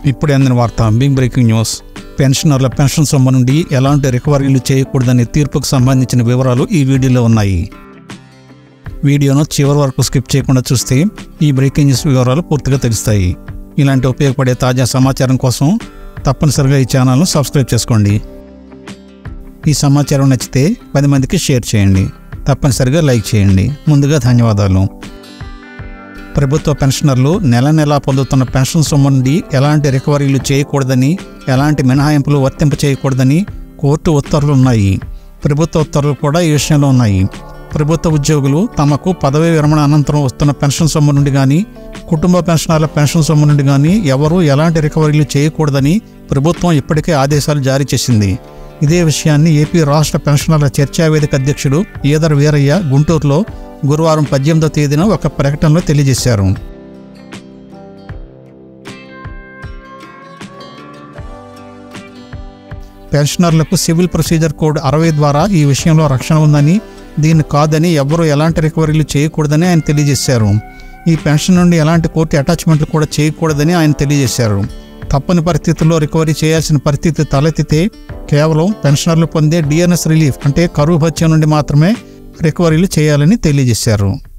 ఇప్పుడే అందిన వార్త బిగ్ బ్రేకింగ్ న్యూస్ పెన్షనర్ల పెన్షన్ సొమ్ము నుండి ఎలాంటి రికవరీలు చేయకూడదనే తీర్పుకు సంబంధించిన వివరాలు ఈ వీడియోలో ఉన్నాయి వీడియోను చివరి వరకు స్కిప్ చేయకుండా చూస్తే ఈ బ్రేకింగ్ న్యూస్ వివరాలు పూర్తిగా తెలుస్తాయి ఇలాంటి ఉపయోగపడే తాజా సమాచారం కోసం తప్పనిసరిగా ఈ ఛానల్ను సబ్స్క్రైబ్ చేసుకోండి ఈ సమాచారం నచ్చితే పది మందికి షేర్ చేయండి తప్పనిసరిగా లైక్ చేయండి ముందుగా ధన్యవాదాలు ప్రభుత్వ పెన్షనర్లు నెల నెలా పొందుతున్న పెన్షన్ సొమ్ము నుండి ఎలాంటి రికవరీలు చేయకూడదని ఎలాంటి మినహాయింపులు వర్తింప చేయకూడదని కోర్టు ఉత్తర్వులు ఉన్నాయి ప్రభుత్వ ఉత్తర్వులు కూడా ఈ విషయంలో ఉన్నాయి ప్రభుత్వ ఉద్యోగులు తమకు పదవీ విరమణ అనంతరం వస్తున్న పెన్షన్ సొమ్ము నుండి కానీ కుటుంబ పెన్షనర్ల పెన్షన్ సొమ్ము నుండి కానీ ఎవరూ ఎలాంటి రికవరీలు చేయకూడదని ప్రభుత్వం ఇప్పటికే ఆదేశాలు జారీ చేసింది ఇదే విషయాన్ని ఏపీ రాష్ట్ర పెన్షనర్ల చర్చా వేదిక అధ్యక్షుడు ఈదర్ వీరయ్య గుంటూరులో గురువారం పద్దెనిమిదో తేదీన ఒక ప్రకటనలో తెలియజేశారు పెన్షనర్లకు సివిల్ ప్రొసీజర్ కోడ్ అరవై ద్వారా ఈ విషయంలో రక్షణ ఉందని దీన్ని కాదని ఎవ్వరూ ఎలాంటి రికవరీలు చేయకూడదని ఆయన తెలియజేశారు ఈ పెన్షన్ నుండి ఎలాంటి కోర్టు అటాచ్మెంట్లు కూడా చేయకూడదని ఆయన తెలియజేశారు తప్పని పరిస్థితుల్లో రికవరీ చేయాల్సిన పరిస్థితి తలెత్తితే కేవలం పెన్షనర్లు పొందే డిఎన్ఎస్ రిలీఫ్ అంటే కరువు భత్యం నుండి మాత్రమే రికవరీలు చేయాలని తెలియజేశారు